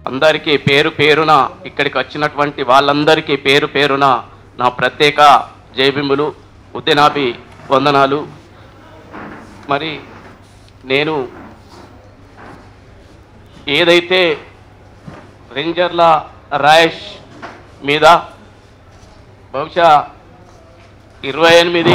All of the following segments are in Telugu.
అందరికీ పేరు పేరున ఇక్కడికి వచ్చినటువంటి వాళ్ళందరికీ పేరు పేరున నా ప్రత్యేక జైబింబులు ఉద్దినాభి వందనాలు మరి నేను ఏదైతే రేంజర్ల రాయేష్ మీద బహుశా ఇరవై ఎనిమిది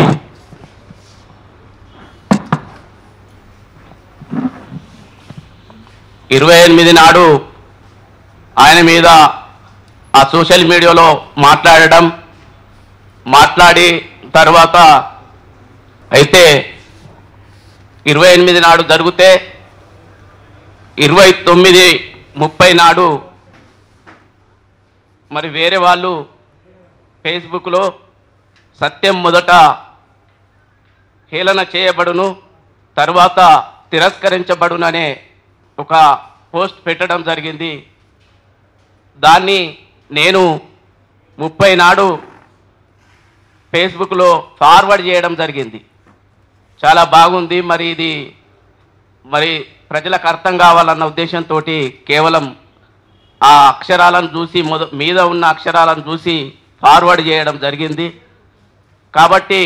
ఇరవై ఎనిమిది నాడు ఆయన మీద ఆ సోషల్ మీడియాలో మాట్లాడడం మాట్లాడి తర్వాత అయితే ఇరవై ఎనిమిది నాడు జరిగితే ఇరవై తొమ్మిది ముప్పై నాడు మరి వేరే వాళ్ళు ఫేస్బుక్లో సత్యం మొదట హేళన చేయబడును తర్వాత తిరస్కరించబడుననే ఒక పోస్ట్ పెట్టడం జరిగింది దాన్ని నేను ముప్పై నాడు ఫేస్బుక్లో ఫార్వర్డ్ చేయడం జరిగింది చాలా బాగుంది మరి ఇది మరి ప్రజలకు అర్థం కావాలన్న ఉద్దేశంతో కేవలం ఆ అక్షరాలను చూసి మొద మీద ఉన్న అక్షరాలను చూసి ఫార్వర్డ్ చేయడం జరిగింది కాబట్టి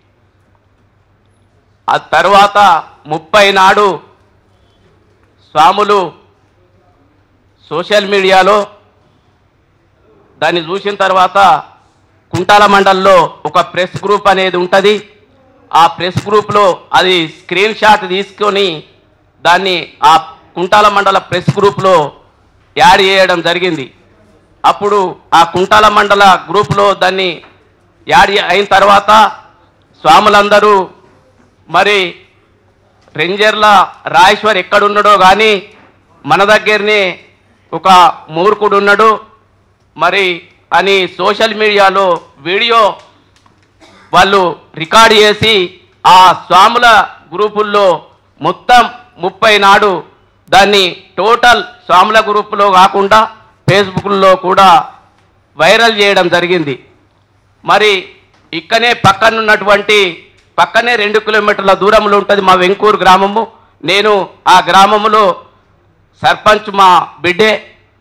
ఆ తర్వాత ముప్పై నాడు స్వాములు సోషల్ మీడియాలో దాన్ని చూసిన తర్వాత కుంటాల మండల్లో ఒక ప్రెస్ గ్రూప్ అనేది ఉంటుంది ఆ ప్రెస్ గ్రూప్లో అది స్క్రీన్ షాట్ తీసుకొని దాన్ని ఆ కుంటాల మండల ప్రెస్ గ్రూప్లో యాడ్ చేయడం జరిగింది అప్పుడు ఆ కుంటాల మండల గ్రూప్లో దాన్ని యాడ్ చే- అయిన తర్వాత స్వాములందరూ మరి రేంజర్ల రాయేశ్వర్ ఎక్కడున్నాడో కానీ మన దగ్గరనే ఒక మూర్ఖుడు ఉన్నాడు మరి అని సోషల్ మీడియాలో వీడియో వాళ్ళు రికార్డ్ చేసి ఆ స్వాముల గ్రూపుల్లో మొత్తం ముప్పై నాడు దాన్ని టోటల్ స్వాముల గ్రూపులో కాకుండా ఫేస్బుక్లో కూడా వైరల్ చేయడం జరిగింది మరి ఇక్కనే పక్కన ఉన్నటువంటి పక్కనే రెండు కిలోమీటర్ల దూరంలో ఉంటుంది మా వెంకూరు గ్రామము నేను ఆ గ్రామములో సర్పంచ్ మా బిడ్డే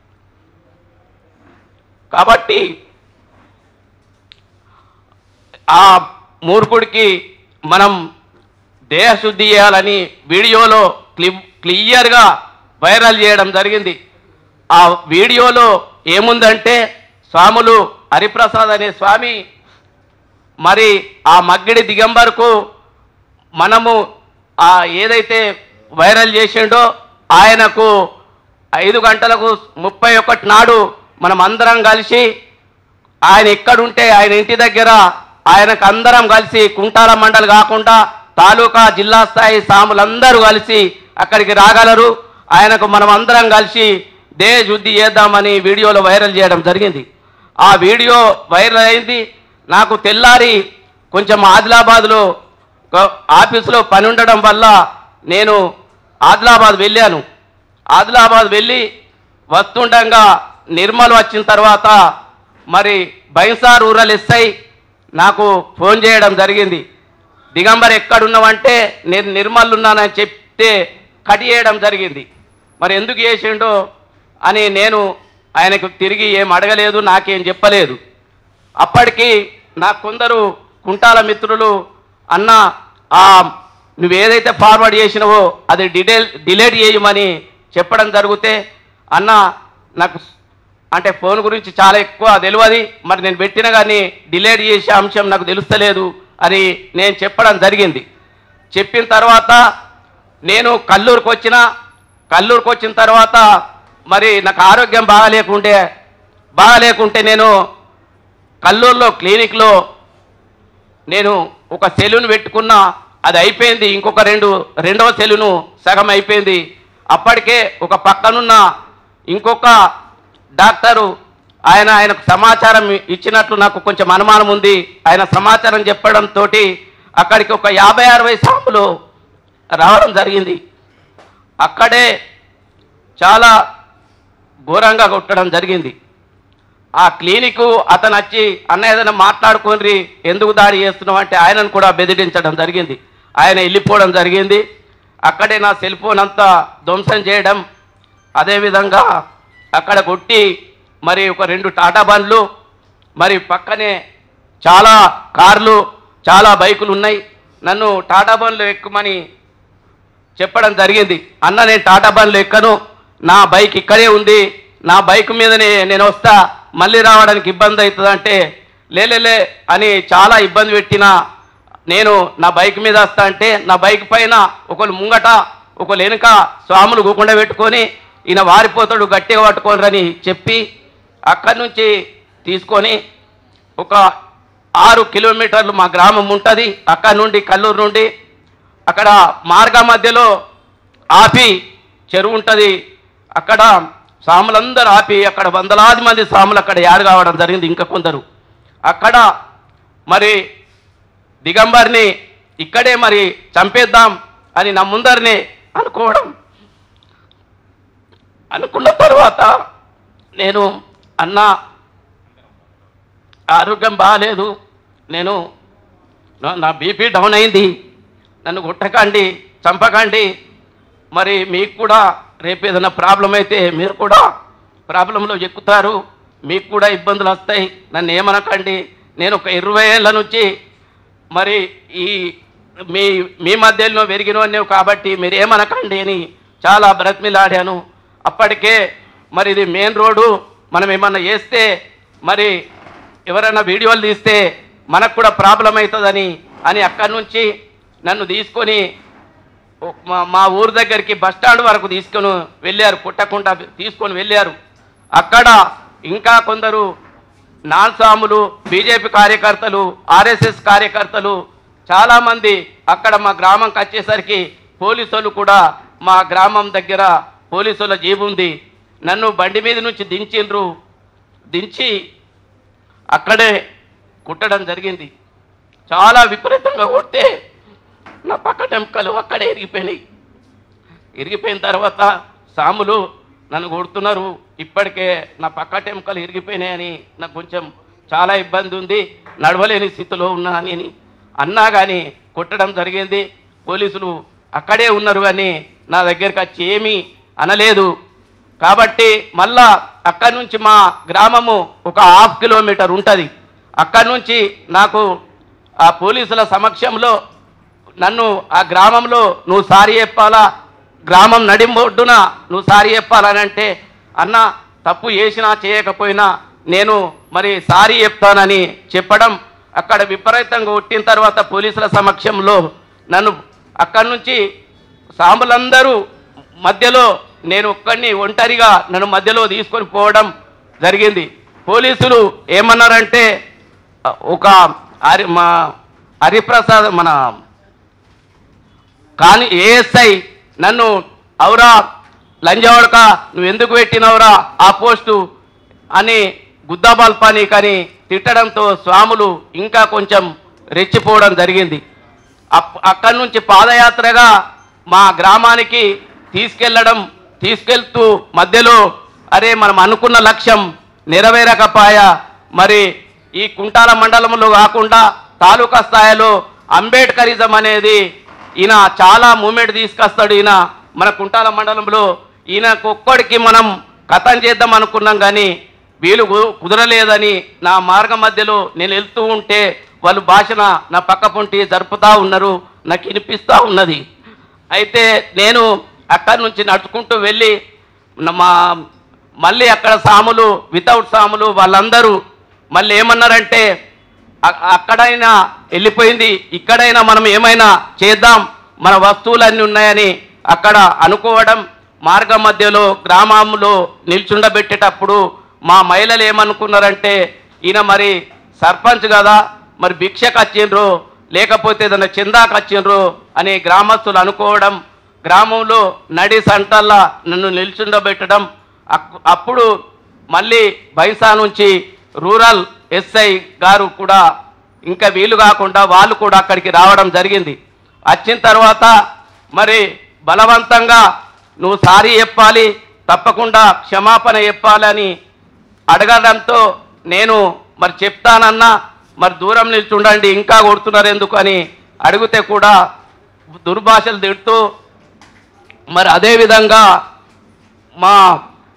కాబట్టి ఆ మూర్ఖుడికి మనం దేహశుద్ధి చేయాలని వీడియోలో క్లి క్లియర్గా వైరల్ చేయడం జరిగింది ఆ వీడియోలో ఏముందంటే స్వాములు హరిప్రసాద్ అనే స్వామి మరి ఆ మగ్గిడి దిగంబర్కు మనము ఆ ఏదైతే వైరల్ చేసిండో ఆయనకు ఐదు గంటలకు ముప్పై ఒకటి నాడు మనం అందరం కలిసి ఆయన ఎక్కడుంటే ఆయన ఇంటి దగ్గర ఆయనకు అందరం కలిసి కుంటాల మండలి కాకుండా తాలూకా జిల్లా స్థాయి సాములందరూ కలిసి అక్కడికి రాగలరు ఆయనకు మనం అందరం కలిసి దేహ శుద్ధి చేద్దామని వీడియోలో వైరల్ చేయడం జరిగింది ఆ వీడియో వైరల్ అయింది నాకు తెల్లారి కొంచెం ఆదిలాబాద్లో ఒక ఆఫీసులో పని ఉండడం వల్ల నేను ఆదిలాబాద్ వెళ్ళాను ఆదిలాబాద్ వెళ్ళి వస్తుండగా నిర్మల్ వచ్చిన తర్వాత మరి బైన్సార్ రూరల్ ఎస్ఐ నాకు ఫోన్ చేయడం జరిగింది దిగంబర్ ఎక్కడున్నావంటే నేను నిర్మల్ ఉన్నానని చెప్తే కట్ చేయడం జరిగింది మరి ఎందుకు చేసిండో అని నేను ఆయనకు తిరిగి ఏం అడగలేదు నాకేం చెప్పలేదు అప్పటికి నాకు కొందరు కుంటాల మిత్రులు అన్న ఆ నువ్వు ఏదైతే ఫార్వర్డ్ చేసినావో అది డిటైల్ డిలీట్ చేయమని చెప్పడం జరిగితే అన్న నాకు అంటే ఫోన్ గురించి చాలా ఎక్కువ తెలియదు మరి నేను పెట్టిన కానీ డిలీట్ చేసే అంశం నాకు తెలుస్తలేదు అని నేను చెప్పడం జరిగింది చెప్పిన తర్వాత నేను కల్లూరుకు వచ్చిన కల్లూరుకు వచ్చిన తర్వాత మరి నాకు ఆరోగ్యం బాగాలేకుంటే బాగాలేకుంటే నేను కల్లూరులో క్లినిక్లో నేను ఒక సెలూన్ పెట్టుకున్నా అది అయిపోయింది ఇంకొక రెండు రెండవ సెలూను సగం అయిపోయింది అప్పటికే ఒక పక్కనున్న ఇంకొక డాక్టరు ఆయన ఆయనకు సమాచారం ఇచ్చినట్లు నాకు కొంచెం అనుమానం ఉంది ఆయన సమాచారం చెప్పడంతో అక్కడికి ఒక యాభై అరవై సాములు రావడం జరిగింది అక్కడే చాలా ఘోరంగా కొట్టడం జరిగింది ఆ క్లినిక్ అతను వచ్చి అన్న ఏదైనా మాట్లాడుకోండి ఎందుకు దాడి చేస్తున్నావు అంటే ఆయనను కూడా బెదిరించడం జరిగింది ఆయన వెళ్ళిపోవడం జరిగింది అక్కడే నా సెల్ ఫోన్ అంతా ధ్వంసం చేయడం అదేవిధంగా అక్కడ కొట్టి మరి ఒక రెండు టాటా బండ్లు మరి పక్కనే చాలా కార్లు చాలా బైకులు ఉన్నాయి నన్ను టాటా బండ్లు ఎక్కుమని చెప్పడం జరిగింది అన్న నేను టాటా బండ్లు ఎక్కను నా బైక్ ఇక్కడే ఉంది నా బైక్ మీదనే నేను వస్తా మళ్ళీ రావడానికి ఇబ్బంది అవుతుందంటే లేలేలే అని చాలా ఇబ్బంది పెట్టిన నేను నా బైక్ మీద వస్తా అంటే నా బైక్ పైన ఒకరు ముంగట ఒకరు వెనుక స్వాములు కూకుండా పెట్టుకొని ఈయన వారిపోతాడు గట్టిగా పట్టుకోనరని చెప్పి అక్కడి నుంచి తీసుకొని ఒక ఆరు కిలోమీటర్లు మా గ్రామం ఉంటుంది అక్కడ నుండి కల్లూరు నుండి అక్కడ మార్గ మధ్యలో ఆపి చెరువు ఉంటుంది అక్కడ సాములందరూ ఆపి అక్కడ వందలాది మంది సాములు అక్కడ యాడ్ కావడం జరిగింది ఇంకా కొందరు అక్కడ మరి దిగంబర్ని ఇక్కడే మరి చంపేద్దాం అని నా ముందరిని అనుకోవడం అనుకున్న తర్వాత నేను అన్నా ఆరోగ్యం బాగాలేదు నేను నా- నా బీపీ డౌన్ అయింది నన్ను కొట్టకండి చంపకండి మరి మీకు కూడా రేపు ఏదైనా ప్రాబ్లం అయితే మీరు కూడా ప్రాబ్లంలో ఎక్కుతారు మీకు కూడా ఇబ్బందులు వస్తాయి నన్ను ఏమనకండి నేను ఒక ఇరవై ఏళ్ళ నుంచి మరి ఈ మీ మీ మధ్యలో పెరిగినవన్నీ కాబట్టి మీరు ఏమనకండి అని చాలా బ్రతిమిలాడాను అప్పటికే మరి ఇది మెయిన్ రోడ్డు మనం ఏమన్నా చేస్తే మరి ఎవరైనా వీడియోలు తీస్తే మనకు కూడా ప్రాబ్లం అవుతుందని అని అక్కడి నుంచి నన్ను తీసుకొని ఓ- మా మా ఊరు దగ్గరికి బస్ స్టాండ్ వరకు తీసుకొని వెళ్ళారు పుట్టకుండా తీసుకొని వెళ్ళారు అక్కడ ఇంకా కొందరు నాన్సాములు బీజేపీ కార్యకర్తలు ఆర్ఎస్ఎస్ కార్యకర్తలు చాలామంది అక్కడ మా గ్రామంకి వచ్చేసరికి పోలీసులు కూడా మా గ్రామం దగ్గర పోలీసుల జీబు ఉంది నన్ను బండి మీద నుంచి దించిండ్రు దించి అక్కడే కుట్టడం జరిగింది చాలా విపరీతంగా కొడితే నా పక్క టెంకలు అక్కడే ఇరిగిపోయినాయి ఇరిగిపోయిన తర్వాత సాములు నన్ను కొడుతున్నారు ఇప్పటికే నా పక్క టెంకలు ఇరిగిపోయినాయని నాకు కొంచెం చాలా ఇబ్బంది ఉంది నడవలేని స్థితిలో ఉన్నా అని అన్నా కానీ కొట్టడం జరిగింది పోలీసులు అక్కడే ఉన్నారు కానీ నా దగ్గరికి వచ్చి ఏమీ అనలేదు కాబట్టి మళ్ళా అక్కడి నుంచి మా గ్రామము ఒక హాఫ్ కిలోమీటర్ ఉంటుంది అక్కడి నుంచి నాకు ఆ పోలీసుల సమక్షంలో నన్ను ఆ గ్రామంలో నువ్వు సారీ చెప్పాలా గ్రామం నడిబొడ్డున నువ్వు సారీ చెప్పాలని అంటే అన్న తప్పు చేసినా చేయకపోయినా నేను మరి సారీ చెప్తానని చెప్పడం అక్కడ విపరీతంగా కొట్టిన తర్వాత పోలీసుల సమక్షంలో నన్ను అక్కడి నుంచి సాంబులందరూ మధ్యలో నేను ఒక్కడిని ఒంటరిగా నన్ను మధ్యలో తీసుకొని పోవడం జరిగింది పోలీసులు ఏమన్నారంటే ఒక హరి మా హరిప్రసాద్ మన కానీ ఏఎస్ఐ నన్ను అవురా లంజవడక నువ్వు ఎందుకు పెట్టినవురా ఆ పోస్టు అని గుద్దబల్పాని కానీ తిట్టడంతో స్వాములు ఇంకా కొంచెం రెచ్చిపోవడం జరిగింది అప్ అక్కడి నుంచి పాదయాత్రగా మా గ్రామానికి తీసుకెళ్ళడం తీసుకెళ్తూ మధ్యలో అరే మనం అనుకున్న లక్ష్యం నెరవేరకపాయ మరి ఈ కుంటాల మండలంలో కాకుండా తాలూకా స్థాయిలో అంబేడ్కరిజం అనేది ఈయన చాలా మూమెంట్ తీసుకొస్తాడు ఈయన మన కుంటాల మండలంలో ఈయనకు ఒక్కడికి మనం కథం చేద్దాం అనుకున్నాం కానీ వీలు కు- కుదరలేదని నా మార్గం మధ్యలో నేను వెళ్తూ ఉంటే వాళ్ళు భాషణ నా పక్క పొంటి జరుపుతూ ఉన్నారు నాకు వినిపిస్తూ ఉన్నది అయితే నేను అక్కడి నుంచి నడుచుకుంటూ వెళ్ళి న- మా మళ్ళీ అక్కడ సాములు వితౌట్ సాములు వాళ్ళందరూ మళ్ళీ ఏమన్నారంటే అ- అక్కడైనా వెళ్ళిపోయింది ఇక్కడైనా మనం ఏమైనా చేద్దాం మన వస్తువులన్నీ ఉన్నాయని అక్కడ అనుకోవడం మార్గం మధ్యలో గ్రామంలో నిల్చుండబెట్టేటప్పుడు మా మహిళలు ఏమనుకున్నారంటే ఈయన మరి సర్పంచ్ కదా మరి భిక్షకు వచ్చిండ్రు లేకపోతే ఏదైనా చందాకు వచ్చిండ్రు అని గ్రామస్తులు అనుకోవడం గ్రామంలో నడి సంటల్లా నన్ను నిల్చుండబెట్టడం అక్- అప్పుడు మళ్ళీ బైసా నుంచి రూరల్ ఎస్ఐ గారు కూడా ఇంకా వీలు కాకుండా వాళ్ళు కూడా అక్కడికి రావడం జరిగింది వచ్చిన తర్వాత మరి బలవంతంగా నువ్వు సారీ చెప్పాలి తప్పకుండా క్షమాపణ చెప్పాలని అడగడంతో నేను మరి చెప్తానన్నా మరి దూరం నిల్చుండండి ఇంకా కొడుతున్నారు ఎందుకు అని అడిగితే కూడా దుర్భాషలు తిడుతూ మరి అదేవిధంగా మా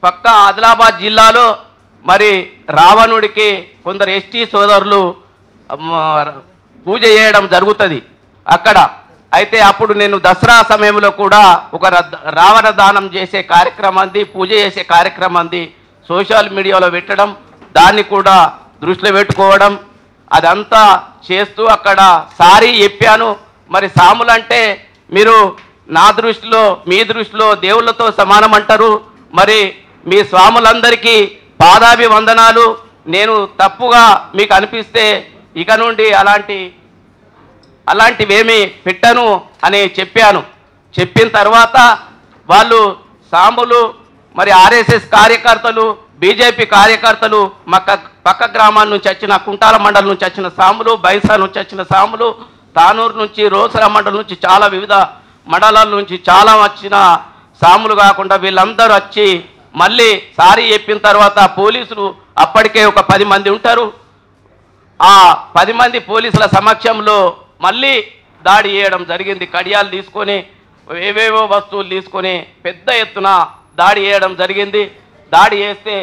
పక్క ఆదిలాబాద్ జిల్లాలో మరి రావణుడికి కొందరు ఎస్టీ సోదరులు మ, పూజ చేయడం జరుగుతుంది అక్కడ అయితే అప్పుడు నేను దసరా సమయంలో కూడా ఒక రద్- రావణ దానం చేసే కార్యక్రమాన్ని పూజ చేసే కార్యక్రమాన్ని సోషల్ మీడియాలో పెట్టడం దాన్ని కూడా దృష్టిలో పెట్టుకోవడం అదంతా చేస్తూ అక్కడ సారీ చెప్పాను మరి సాములంటే మీరు నా దృష్టిలో మీ దృష్టిలో దేవుళ్ళతో సమానం అంటారు మరి మీ స్వాములందరికీ పాదాభివందనాలు నేను తప్పుగా మీకు అనిపిస్తే ఇక నుండి అలాంటి అలాంటివేమీ పెట్టను అని చెప్పాను చెప్పిన తర్వాత వాళ్ళు సాములు మరి ఆర్ఎస్ఎస్ కార్యకర్తలు బీజేపీ కార్యకర్తలు మక్క పక్క గ్రామాల నుంచి వచ్చిన కుంటాల మండలం నుంచి వచ్చిన సాములు బైసా నుంచి వచ్చిన సాములు తానూరు నుంచి రోసర మండలం నుంచి చాలా వివిధ మండలాల నుంచి చాలా వచ్చిన సాములు కాకుండా వీళ్ళందరూ వచ్చి మళ్ళీ సారీ చెప్పిన తర్వాత పోలీసులు అప్పటికే ఒక పది మంది ఉంటారు ఆ పది మంది పోలీసుల సమక్షంలో మళ్ళీ దాడి చేయడం జరిగింది కడియాలు తీసుకొని ఏవేవో వస్తువులు తీసుకొని పెద్ద ఎత్తున దాడి చేయడం జరిగింది దాడి చేస్తే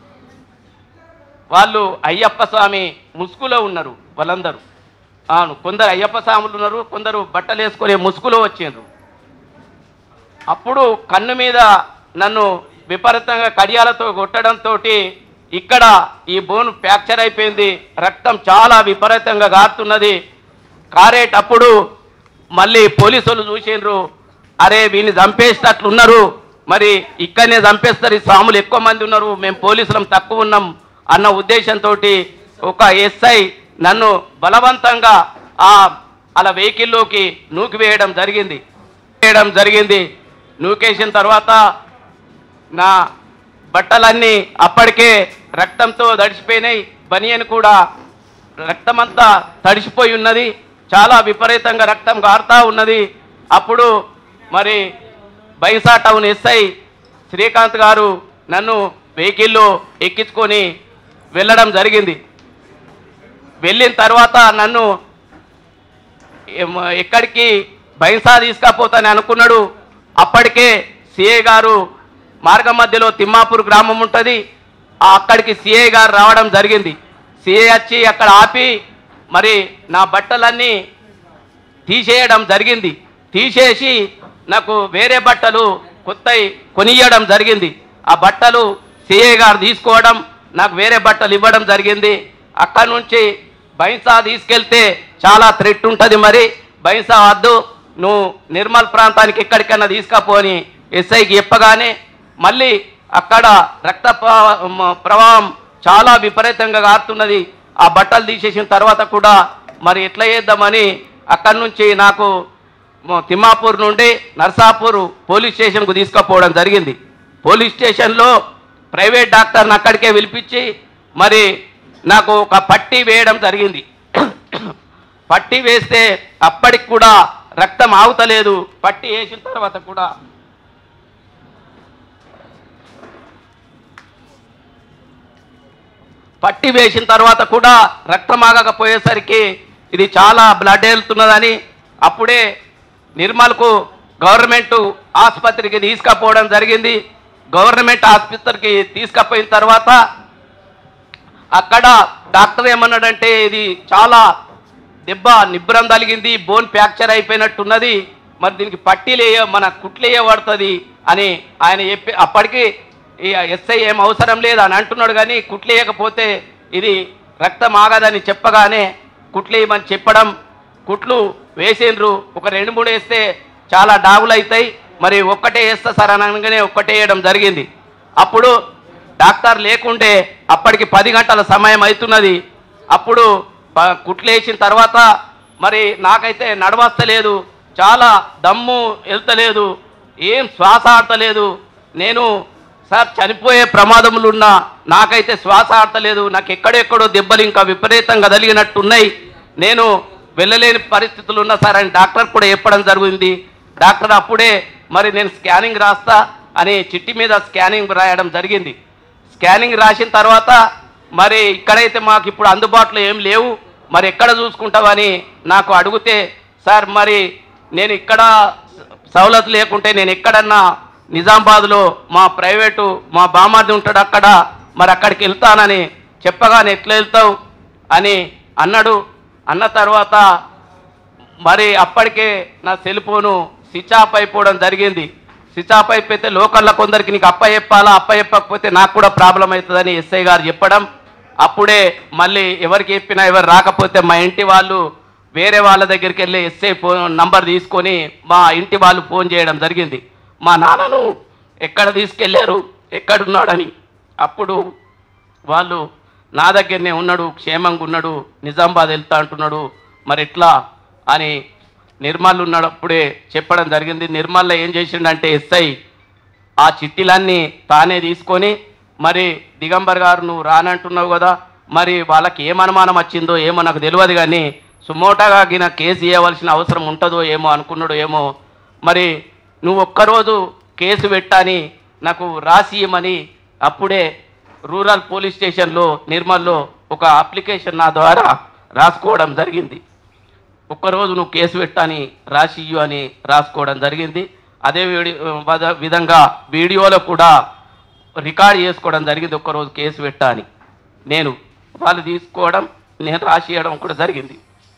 వాళ్ళు అయ్యప్ప స్వామి ముసుగులో ఉన్నారు వాళ్ళందరూ అవును కొందరు అయ్యప్ప స్వాములు ఉన్నారు కొందరు బట్టలు వేసుకొని ముసుగులో వచ్చిండ్రు అప్పుడు కన్ను మీద నన్ను విపరీతంగా కడియాలతో కొట్టడంతో ఇక్కడ ఈ బోన్ ఫ్రాక్చర్ అయిపోయింది రక్తం చాలా విపరీతంగా గారుతున్నది కారేటప్పుడు మళ్ళీ పోలీసులు చూసిండ్రు అరే వీని చంపేసేటట్లున్నారు మరి ఇక్కడనే చంపేస్తారు ఈ స్వాములు ఎక్కువ మంది ఉన్నారు మేము పోలీసులం తక్కువ ఉన్నాం అన్న ఉద్దేశంతో ఒక ఎస్ఐ నన్ను బలవంతంగా ఆ అలా వెహికల్లోకి నూకివేయడం జరిగింది వేయడం జరిగింది నూకేసిన తర్వాత నా బట్టలన్నీ అప్పటికే రక్తంతో తడిసిపోయినాయి బనియన్ కూడా రక్తమంతా తడిసిపోయి ఉన్నది చాలా విపరీతంగా రక్తం గారుతా ఉన్నది అప్పుడు మరి బైసా టౌన్ ఎస్ఐ శ్రీకాంత్ గారు నన్ను వెహికల్లో ఎక్కించుకొని వెళ్ళడం జరిగింది వెళ్ళిన తర్వాత నన్ను ఏం- ఎక్కడికి బైసా తీసుకపోతానని అనుకున్నాడు అప్పటికే సిఐ గారు మార్గం మధ్యలో తిమ్మాపూర్ గ్రామం ఉంటుంది ఆ అక్కడికి సిఐ గారు రావడం జరిగింది సిఐ వచ్చి అక్కడ ఆపి మరి నా బట్టలన్నీ తీసేయడం జరిగింది తీసేసి నాకు వేరే బట్టలు కొత్తవి కొనియడం జరిగింది ఆ బట్టలు సిఐ గారు తీసుకోవడం నాకు వేరే బట్టలు ఇవ్వడం జరిగింది అక్కడి నుంచి బైన్సా తీసుకెళ్తే చాలా థ్రెట్ ఉంటుంది మరి బైన్సా వద్దు నువ్వు నిర్మల్ ప్రాంతానికి ఎక్కడికైనా తీసుకపోని ఎస్ఐకి చెప్పగానే మళ్ళీ అక్కడ రక్త ప్రవా- మ- ప్రవాహం చాలా విపరీతంగా కారుతున్నది ఆ బట్టలు తీసేసిన తర్వాత కూడా మరి ఎట్లా చేద్దామని అక్కడి నుంచి నాకు మ- తిమ్మాపూర్ నుండి నర్సాపూర్ పోలీస్ స్టేషన్కు తీసుకుపోవడం జరిగింది పోలీస్ స్టేషన్లో ప్రైవేట్ డాక్టర్ని అక్కడికే పిలిపించి మరి నాకు ఒక పట్టీ వేయడం జరిగింది పట్టీ వేస్తే అప్పటికి కూడా రక్తం ఆగుతలేదు పట్టీ వేసిన తర్వాత కూడా పట్టి వేసిన తర్వాత కూడా రక్తం ఆగకపోయేసరికి ఇది చాలా బ్లడ్ వెళ్తున్నదని అప్పుడే నిర్మల్కు గవర్నమెంట్ ఆసుపత్రికి తీసుకుపోవడం జరిగింది గవర్నమెంట్ ఆసుపత్రికి తీసుకుపోయిన తర్వాత అక్కడ డాక్టర్ ఏమన్నాడంటే ఇది చాలా దెబ్బ నిబ్బరం తగిలింది బోన్ ఫ్రాక్చర్ అయిపోయినట్టున్నది మరి దీనికి పట్టీలేయ మన కుట్లేయబడుతుంది అని ఆయన చెప్పి అప్పటికి ఈ ఎస్ఐ ఏం అవసరం లేదు అని అంటున్నాడు కానీ కుట్లేయకపోతే ఇది రక్తం ఆగదని చెప్పగానే కుట్లేయమని చెప్పడం కుట్లు వేసిండ్రు ఒక రెండు మూడు వేస్తే చాలా డాగులు అవుతాయి మరి ఒక్కటే వేస్తా సార్ అనగానే ఒక్కటే వేయడం జరిగింది అప్పుడు డాక్టర్ లేకుంటే అప్పటికి పది గంటల సమయం అవుతున్నది అప్పుడు ప- కుట్లేసిన తర్వాత మరి నాకైతే నడవస్తలేదు చాలా దమ్ము వెళ్తలేదు ఏం శ్వాస ఆడతలేదు నేను సార్ చనిపోయే ప్రమాదములు ఉన్నా నాకైతే శ్వాస ఆడతలేదు నాకు ఎక్కడెక్కడో దెబ్బలు ఇంకా విపరీతంగా కలిగినట్టున్నాయి నేను వెళ్ళలేని పరిస్థితులు ఉన్నా సార్ అని డాక్టర్ కూడా చెప్పడం జరిగింది డాక్టర్ అప్పుడే మరి నేను స్కానింగ్ రాస్తా అని చిట్టి మీద స్కానింగ్ రాయడం జరిగింది స్కానింగ్ రాసిన తర్వాత మరి ఇక్కడైతే మాకు ఇప్పుడు అందుబాటులో ఏం లేవు మరి ఎక్కడ చూసుకుంటావని నాకు అడిగితే సార్ మరి నేను ఇక్కడ సవలతు లేకుంటే నేను ఎక్కడన్నా నిజామాబాద్లో మా ప్రైవేటు మా బామార్ది ఉంటాడు అక్కడ మరి అక్కడికి వెళ్తానని చెప్పగానే ఎట్లా వెళ్తావు అని అన్నాడు అన్న తర్వాత మరి అప్పటికే నా సెల్ ఫోను స్విచ్ ఆఫ్ అయిపోవడం జరిగింది స్విచ్ ఆఫ్ అయిపోతే లోకల్లో కొందరికి నీకు అప్ప చెప్పాలా అప్ప చెప్పకపోతే నాకు కూడా ప్రాబ్లం అవుతుందని ఎస్ఐ గారు చెప్పడం అప్పుడే మళ్ళీ ఎవరికి చెప్పినా ఎవరు రాకపోతే మా ఇంటి వాళ్ళు వేరే వాళ్ళ దగ్గరికి వెళ్ళి ఎస్ఐ ఫోన్ నంబర్ తీసుకొని మా ఇంటి వాళ్ళు ఫోన్ చేయడం జరిగింది మా నాన్నను ఎక్కడ తీసుకెళ్లారు ఎక్కడున్నాడని అప్పుడు వాళ్ళు నా దగ్గరనే ఉన్నాడు క్షేమంగా ఉన్నాడు నిజామాబాద్ వెళ్తా అంటున్నాడు మరి ఎట్లా అని నిర్మల్ ఉన్నప్పుడే చెప్పడం జరిగింది నిర్మల్లో ఏం చేసిండంటే ఎస్ఐ ఆ చిట్టీలన్నీ తానే తీసుకొని మరి దిగంబర్ గారు నువ్వు రానంటున్నావు కదా మరి వాళ్ళకి ఏం అనుమానం వచ్చిందో ఏమో నాకు తెలియదు కానీ సుమోటాగా గిన కేసు ఇవ్వవలసిన అవసరం ఉంటుందో ఏమో అనుకున్నాడు ఏమో మరి నువ్వు ఒక్కరోజు కేసు పెట్టని నాకు రాసి ఇవ్వమని అప్పుడే రూరల్ పోలీస్ స్టేషన్లో నిర్మల్లో ఒక అప్లికేషన్ నా ద్వారా రాసుకోవడం జరిగింది ఒక్కరోజు నువ్వు కేసు పెట్టని రాసి ఇయ్యు అని రాసుకోవడం జరిగింది అదే వీడి వద- విధంగా వీడియోలో కూడా రికార్డ్ చేసుకోవడం జరిగింది ఒక్కరోజు కేసు పెట్టా అని నేను వాళ్ళు తీసుకోవడం నేను రాసి ఇవ్వడం కూడా జరిగింది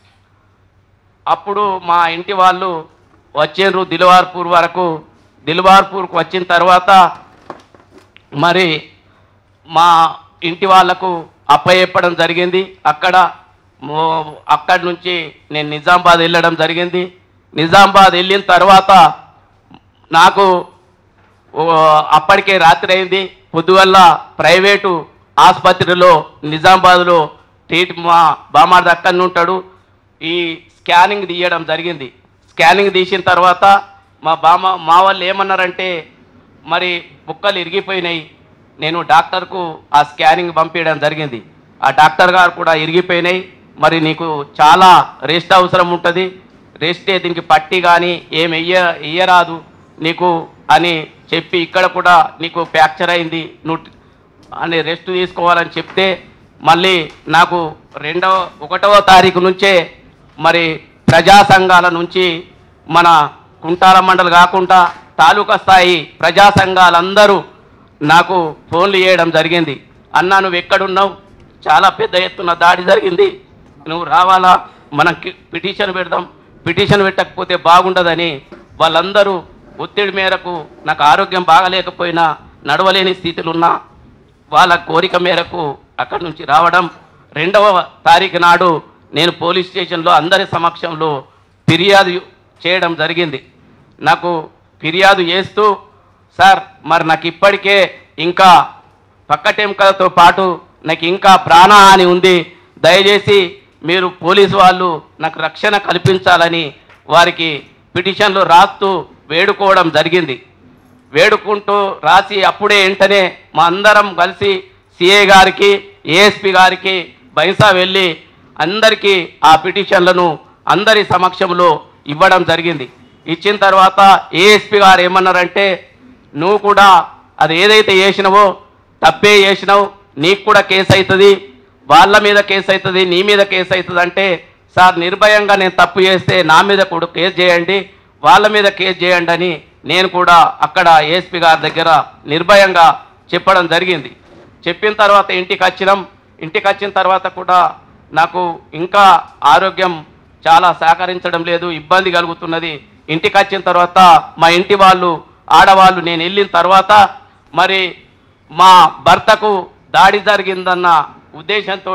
అప్పుడు మా ఇంటి వాళ్ళు వచ్చేరు దిల్వార్పూర్ వరకు దిల్వార్పూర్కు వచ్చిన తర్వాత మరి మా ఇంటి వాళ్లకు అప్పచెప్పడం జరిగింది అక్కడ మో- అక్కడి నుంచి నేను నిజామాబాద్ వెళ్ళడం జరిగింది నిజామాబాద్ వెళ్ళిన తర్వాత నాకు ఓ, అప్పటికే రాత్రి అయింది పొద్దువల్ల ప్రైవేటు ఆసుపత్రిలో నిజామాబాద్లో ట్రీట్ మా బామార్ది అక్కడి ఉంటాడు ఈ స్కానింగ్ తీయడం జరిగింది స్కానింగ్ తీసిన తర్వాత మా బామ మా వాళ్ళు ఏమన్నారంటే మరి బుక్కలు ఇరిగిపోయినాయి నేను డాక్టర్కు ఆ స్కానింగ్ పంపించడం జరిగింది ఆ డాక్టర్ గారు కూడా ఇరిగిపోయినాయి మరి నీకు చాలా రెస్ట్ అవసరం ఉంటుంది రెస్టే దీనికి పట్టి కానీ ఏమి వెయ్య వెయ్యరాదు నీకు అని చెప్పి ఇక్కడ కూడా నీకు ఫ్రాక్చర్ అయింది నువ్వు అని రెస్ట్ తీసుకోవాలని చెప్తే మళ్ళీ నాకు రెండవ ఒకటవ తారీఖు నుంచే మరి ప్రజా సంఘాల నుంచి మన కుంటాల మండలి కాకుండా తాలూకా స్థాయి ప్రజా సంఘాలందరూ నాకు ఫోన్లు చేయడం జరిగింది అన్నా నువ్వు ఎక్కడున్నావు చాలా పెద్ద ఎత్తున దాడి జరిగింది నువ్వు రావాలా మనం కి- పిటిషన్ పెడదాం పిటిషన్ పెట్టకపోతే బాగుండదని వాళ్ళందరూ ఒత్తిడి మేరకు నాకు ఆరోగ్యం బాగలేకపోయినా నడవలేని స్థితిలో ఉన్నా వాళ్ళ కోరిక మేరకు అక్కడి నుంచి రావడం రెండవ తారీఖు నాడు నేను పోలీస్ స్టేషన్లో అందరి సమక్షంలో ఫిర్యాదు చేయడం జరిగింది నాకు ఫిర్యాదు చేస్తూ సార్ మరి నాకు ఇప్పటికే ఇంకా పక్కటెంకలతో పాటు నాకు ఇంకా ప్రాణహాని ఉంది దయచేసి మీరు పోలీసు వాళ్ళు నాకు రక్షణ కల్పించాలని వారికి పిటిషన్లు రాస్తూ వేడుకోవడం జరిగింది వేడుకుంటూ రాసి అప్పుడే వెంటనే మా అందరం కలిసి సిఏ గారికి ఏఎస్పి గారికి బైసా వెళ్ళి అందరికీ ఆ పిటిషన్లను అందరి సమక్షంలో ఇవ్వడం జరిగింది ఇచ్చిన తర్వాత ఏఎస్పి గారు ఏమన్నారంటే నువ్వు కూడా అది ఏదైతే చేసినావో తప్పే చేసినావు నీకు కూడా కేసు అవుతుంది వాళ్ళ మీద కేసు అవుతుంది నీ మీద కేసు అవుతుంది అంటే సార్ నిర్భయంగా నేను తప్పు చేస్తే నా మీద కూడా కేసు చేయండి వాళ్ళ మీద కేసు చేయండి అని నేను కూడా అక్కడ ఏఎస్పి గారి దగ్గర నిర్భయంగా చెప్పడం జరిగింది చెప్పిన తర్వాత ఇంటికి వచ్చినాం ఇంటికి వచ్చిన తర్వాత కూడా నాకు ఇంకా ఆరోగ్యం చాలా సహకరించడం లేదు ఇబ్బంది కలుగుతున్నది ఇంటికి వచ్చిన తర్వాత మా ఇంటి వాళ్ళు ఆడవాళ్ళు నేను వెళ్ళిన తర్వాత మరి మా భర్తకు దాడి జరిగిందన్న ఉద్దేశంతో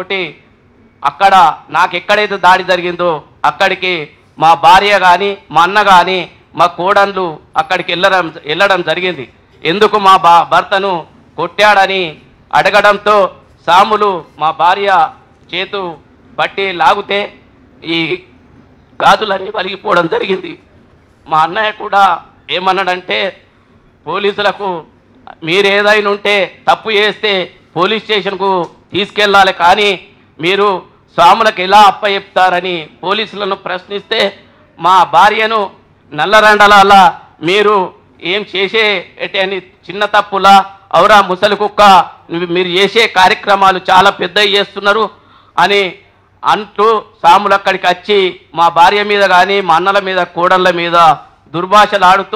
అక్కడ నాకు ఎక్కడైతే దాడి జరిగిందో అక్కడికి మా భార్య కానీ మా అన్న కానీ మా కోడన్లు అక్కడికి వెళ్ళడం వెళ్ళడం జరిగింది ఎందుకు మా బా భర్తను కొట్టాడని అడగడంతో సాములు మా భార్య చేతు పట్టి లాగితే ఈ గాజులన్నీ పలిగిపోవడం జరిగింది మా అన్నయ్య కూడా ఏమన్నాడంటే పోలీసులకు మీరు ఏదైనా ఉంటే తప్పు చేస్తే పోలీస్ స్టేషన్కు తీసుకెళ్ళాలి కానీ మీరు స్వాములకు ఎలా అప్పచెప్తారని పోలీసులను ప్రశ్నిస్తే మా భార్యను నల్లరండలాల మీరు ఏం చేసే అని చిన్న తప్పులా అవురా ముసలి కుక్క నువ్వు మీరు చేసే కార్యక్రమాలు చాలా పెద్దవి చేస్తున్నారు అని అంటూ సాములు అక్కడికి వచ్చి మా భార్య మీద కానీ మా అన్నల మీద కోడళ్ళ మీద దుర్భాషలు ఆడుతూ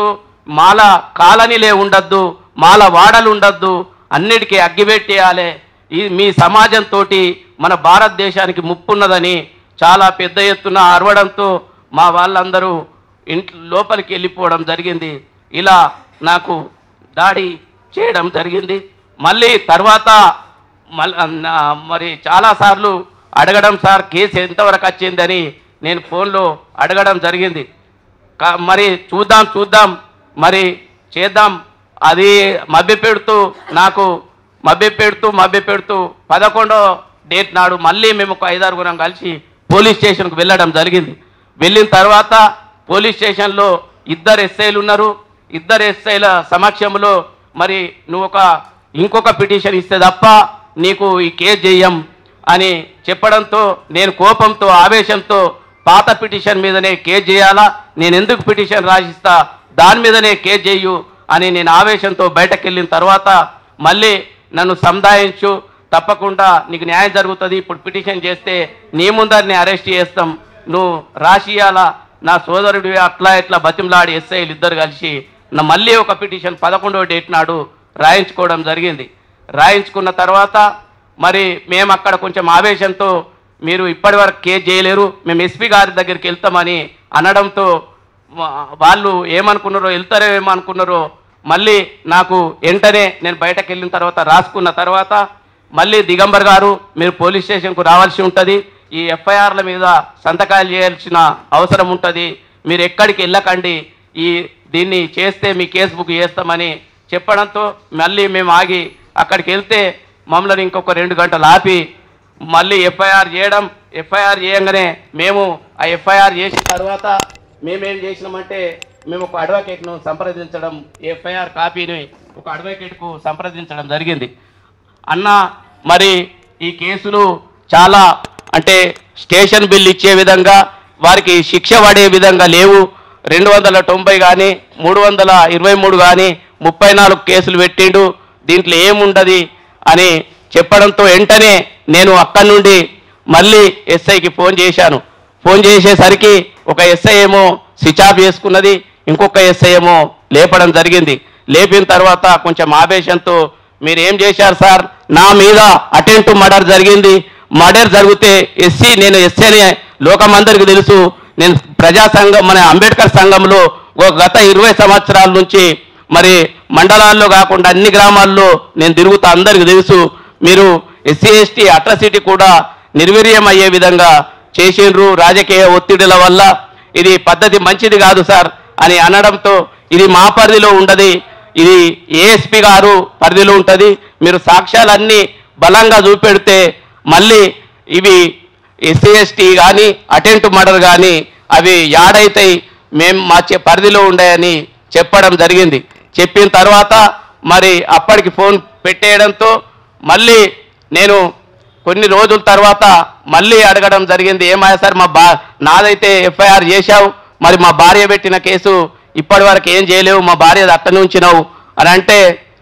మాల కాలనీలే ఉండద్దు మాల వాడలు ఉండద్దు అన్నిటికీ అగ్గిపెట్టేయాలి ఈ మీ సమాజంతో మన భారతదేశానికి ముప్పున్నదని చాలా పెద్ద ఎత్తున అరవడంతో మా వాళ్ళందరూ ఇంట్లో లోపలికి వెళ్ళిపోవడం జరిగింది ఇలా నాకు దాడి చేయడం జరిగింది మళ్ళీ తర్వాత మల్- నా- మరి చాలాసార్లు అడగడం సార్ కేసు ఎంతవరకు వచ్చిందని నేను ఫోన్లో అడగడం జరిగింది కా- మరి చూద్దాం చూద్దాం మరి చేద్దాం అది మభ్యపెడుతూ నాకు మభ్యపెడుతూ మభ్యపెడుతూ పదకొండో డేట్ నాడు మళ్ళీ మేము ఒక ఐదారుగురం కలిసి పోలీస్ స్టేషన్కు వెళ్ళడం జరిగింది వెళ్ళిన తర్వాత పోలీస్ స్టేషన్లో ఇద్దరు ఎస్ఐలు ఉన్నారు ఇద్దరు ఎస్ఐల సమక్షంలో మరి నువ్వు ఒక ఇంకొక పిటిషన్ ఇస్తే తప్ప నీకు ఈ కేసు చెయ్యం అని చెప్పడంతో నేను కోపంతో ఆవేశంతో పాత పిటిషన్ మీదనే కేసు చేయాలా నేను ఎందుకు పిటిషన్ రాసిస్తా దాని మీదనే కేసు చేయు అని నేను ఆవేశంతో బయటకు వెళ్ళిన తర్వాత మళ్ళీ నన్ను సంధాయించు తప్పకుండా నీకు న్యాయం జరుగుతుంది ఇప్పుడు పిటిషన్ చేస్తే నీ ముందరిని అరెస్ట్ చేస్తాం నువ్వు రాసియాలా నా సోదరుడి అట్లా ఇట్లా బతిమలాడి ఎస్ఐలు ఇద్దరు కలిసి నా మళ్ళీ ఒక పిటిషన్ పదకొండవ డేట్ నాడు రాయించుకోవడం జరిగింది రాయించుకున్న తర్వాత మరి మేము అక్కడ కొంచెం ఆవేశంతో మీరు ఇప్పటి వరకు కేసు చేయలేరు మేము ఎస్పీ గారి దగ్గరికి వెళ్తామని అనడంతో వా- వాళ్ళు ఏమనుకున్నారో వెళ్తారో ఏమనుకున్నారో మళ్ళీ నాకు వెంటనే నేను బయటకు వెళ్ళిన తర్వాత రాసుకున్న తర్వాత మళ్ళీ దిగంబర్ గారు మీరు పోలీస్ స్టేషన్కు రావాల్సి ఉంటుంది ఈ ఎఫ్ఐఆర్ల మీద సంతకాలు చేయాల్సిన అవసరం ఉంటుంది మీరు ఎక్కడికి వెళ్ళకండి ఈ దీన్ని చేస్తే మీ కేసు బుక్ చేస్తామని చెప్పడంతో మళ్ళీ మేము ఆగి అక్కడికి వెళ్తే మమ్మల్ని ఇంకొక రెండు గంటలు ఆపి మళ్ళీ ఎఫ్ఐఆర్ చేయడం ఎఫ్ఐఆర్ చేయంగానే మేము ఆ ఎఫ్ఐఆర్ చేసిన తర్వాత మేమేం చేసినామంటే మేము ఒక అడ్వకేట్ను సంప్రదించడం ఎఫ్ఐఆర్ కాపీని ఒక అడ్వకేట్కు సంప్రదించడం జరిగింది అన్న మరి ఈ కేసులు చాలా అంటే స్టేషన్ బిల్ ఇచ్చే విధంగా వారికి శిక్ష పడే విధంగా లేవు రెండు వందల తొంభై కానీ మూడు వందల ఇరవై మూడు కానీ ముప్పై నాలుగు కేసులు పెట్టిండు దీంట్లో ఏముండదు అని చెప్పడంతో వెంటనే నేను అక్కడి నుండి మళ్ళీ ఎస్ఐకి ఫోన్ చేశాను ఫోన్ చేసేసరికి ఒక ఎస్ఐ ఏమో స్విచ్ ఆఫ్ చేసుకున్నది ఇంకొక ఎస్ఐ ఏమో లేపడం జరిగింది లేపిన తర్వాత కొంచెం ఆవేశంతో మీరు ఏం చేశారు సార్ నా మీద అటెంప్ట్ మర్డర్ జరిగింది మర్డర్ జరిగితే ఎస్సీ నేను ఎస్సీ అనే లోకమందరికి తెలుసు నేను ప్రజా సంఘం మన అంబేద్కర్ సంఘంలో ఒక గత ఇరవై సంవత్సరాల నుంచి మరి మండలాల్లో కాకుండా అన్ని గ్రామాల్లో నేను తిరుగుతా అందరికి తెలుసు మీరు ఎస్సీ ఎస్టీ అట్రాసిటీ కూడా నిర్వీర్యం అయ్యే విధంగా చేసిండ్రు రాజకీయ ఒత్తిడిల వల్ల ఇది పద్ధతి మంచిది కాదు సార్ అని అనడంతో ఇది మా పరిధిలో ఉండదు ఇది ఏఎస్పి గారు పరిధిలో ఉంటుంది మీరు సాక్ష్యాలన్నీ బలంగా చూపెడితే మళ్ళీ ఇవి ఎస్సీ ఎస్టీ కానీ అటెంట్ మర్డర్ కానీ అవి యాడైతాయి మేము మా చె- పరిధిలో ఉండేయని చెప్పడం జరిగింది చెప్పిన తర్వాత మరి అప్పటికి ఫోన్ పెట్టేయడంతో మళ్ళీ నేను కొన్ని రోజుల తర్వాత మళ్ళీ అడగడం జరిగింది ఏమయ్యా సార్ మా బా నాదైతే ఎఫ్ఐఆర్ చేశావు మరి మా భార్య పెట్టిన కేసు ఇప్పటి వరకు ఏం చేయలేవు మా భార్య అట్టని ఉంచినావు అని అంటే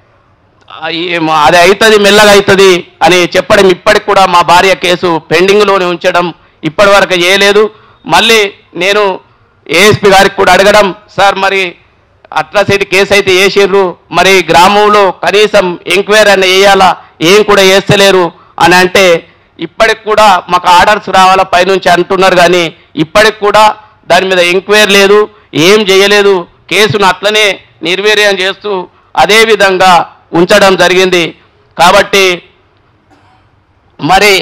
ఆ, ఏం- అది అవుతుంది మెల్లగా అవుతుంది అని చెప్పడం ఇప్పటికి కూడా మా భార్య కేసు పెండింగ్లోనే ఉంచడం ఇప్పటి వరకు చేయలేదు మళ్ళీ నేను ఏఎస్పి గారికి కూడా అడగడం సార్ మరి అట్రాసిటీ కేసు అయితే వేసిర్రు మరి గ్రామంలో కనీసం ఎంక్వైరీ అన్న వేయాలా ఏం కూడా వేస్తలేరు అని అంటే ఇప్పటికి కూడా మాకు ఆర్డర్స్ రావాలా పైనుంచి అంటున్నారు కానీ ఇప్పటికి కూడా దాని మీద ఎంక్వైరీ లేదు ఏం చేయలేదు కేసును అట్లనే నిర్వీర్యం చేస్తూ అదే విధంగా ఉంచడం జరిగింది కాబట్టి మరి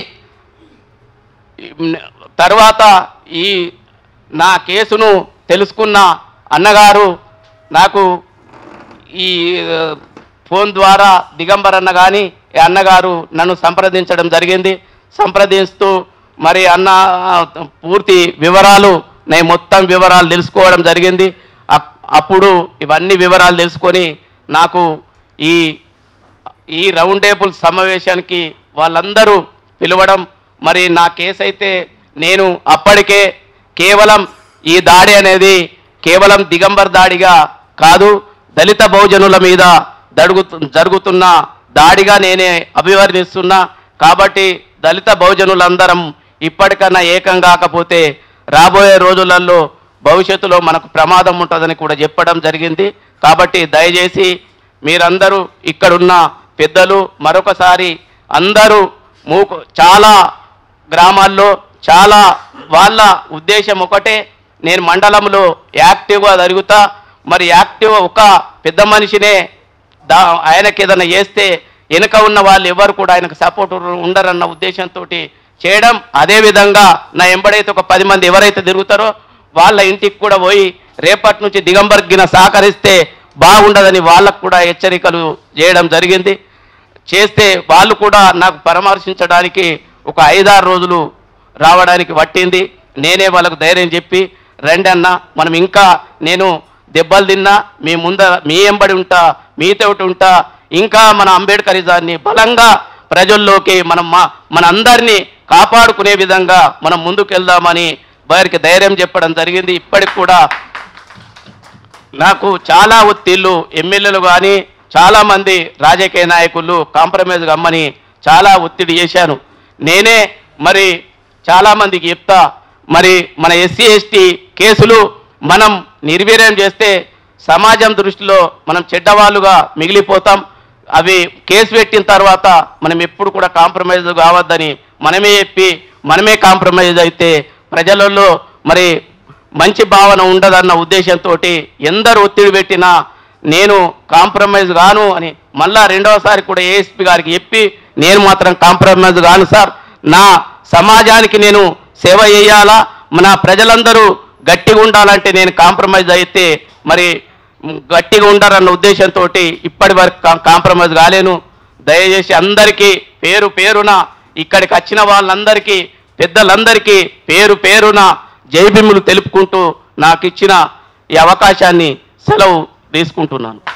తర్వాత ఈ నా కేసును తెలుసుకున్న అన్నగారు నాకు ఈ ఆ, ఫోన్ ద్వారా దిగంబర్ అన్న కానీ ఈ అన్నగారు నన్ను సంప్రదించడం జరిగింది సంప్రదిస్తూ మరి అన్న ఆ, పూర్తి వివరాలు నేను మొత్తం వివరాలు తెలుసుకోవడం జరిగింది అప్- అప్పుడు ఇవన్నీ వివరాలు తెలుసుకొని నాకు ఈ ఈ రౌండ్ టేబుల్ సమావేశానికి వాళ్ళందరూ పిలవడం మరి నా కేసు అయితే నేను అప్పటికే కేవలం ఈ దాడి అనేది కేవలం దిగంబర్ దాడిగా కాదు దళిత బహుజనుల మీద జరుగుతు జరుగుతున్న దాడిగా నేనే అభివర్ణిస్తున్నా కాబట్టి దళిత బహుజనులందరం ఇప్పటికన్నా ఏకం కాకపోతే రాబోయే రోజులలో భవిష్యత్తులో మనకు ప్రమాదం ఉంటుందని కూడా చెప్పడం జరిగింది కాబట్టి దయచేసి మీరందరూ ఇక్కడున్న పెద్దలు మరొకసారి అందరూ మూకు చాలా గ్రామాల్లో చాలా వాళ్ళ ఉద్దేశం ఒకటే నేను మండలంలో యాక్టివ్గా జరుగుతా మరి యాక్టివ్ ఒక పెద్ద మనిషినే దా ఆయనకి ఏదైనా చేస్తే వెనుక ఉన్న వాళ్ళు ఎవరు కూడా ఆయనకు సపోర్ట్ ఉండరన్న ఉద్దేశంతో చేయడం అదేవిధంగా నా ఎంబడైతే ఒక పది మంది ఎవరైతే తిరుగుతారో వాళ్ళ ఇంటికి కూడా పోయి రేపటి నుంచి దిగంబర్గిన సహకరిస్తే బాగుండదని వాళ్ళకు కూడా హెచ్చరికలు చేయడం జరిగింది చేస్తే వాళ్ళు కూడా నాకు పరామర్శించడానికి ఒక ఐదారు రోజులు రావడానికి పట్టింది నేనే వాళ్ళకు ధైర్యం చెప్పి రండి అన్న మనం ఇంకా నేను దెబ్బలు తిన్నా మీ ముందర మీ ఎంబడి ఉంటా మీతోటి ఉంటా ఇంకా మన అంబేద్కరిజాన్ని బలంగా ప్రజల్లోకి మనం మా మన అందరినీ కాపాడుకునే విధంగా మనం ముందుకెళ్దామని వారికి ధైర్యం చెప్పడం జరిగింది ఇప్పటికి కూడా నాకు చాలా ఒత్తిళ్ళు ఎమ్మెల్యేలు కానీ చాలామంది రాజకీయ నాయకులు కాంప్రమైజ్ కమ్మని చాలా ఒత్తిడి చేశాను నేనే మరి చాలామందికి చెప్తా మరి మన ఎస్సీ ఎస్టీ కేసులు మనం నిర్వీర్యం చేస్తే సమాజం దృష్టిలో మనం చెడ్డవాళ్ళుగా మిగిలిపోతాం అవి కేసు పెట్టిన తర్వాత మనం ఎప్పుడు కూడా కాంప్రమైజ్ కావద్దని మనమే చెప్పి మనమే కాంప్రమైజ్ అయితే ప్రజలలో మరి మంచి భావన ఉండదన్న ఉద్దేశంతో ఎందరు ఒత్తిడి పెట్టినా నేను కాంప్రమైజ్ గాను అని మళ్ళా రెండవసారి కూడా ఏఎస్పీ గారికి చెప్పి నేను మాత్రం కాంప్రమైజ్ గాను సార్ నా సమాజానికి నేను సేవ చేయాలా మన ప్రజలందరూ గట్టిగా ఉండాలంటే నేను కాంప్రమైజ్ అయితే మరి మ్, గట్టిగా ఉండాలన్న ఉద్దేశంతో ఇప్పటి వరకు కా- కాంప్రమైజ్ కాలేను దయచేసి అందరికీ పేరు పేరున ఇక్కడికి వచ్చిన వాళ్ళందరికీ పెద్దలందరికీ పేరు పేరున జైభీములు తెలుపుకుంటూ నాకు ఇచ్చిన ఈ అవకాశాన్ని సెలవు తీసుకుంటున్నాను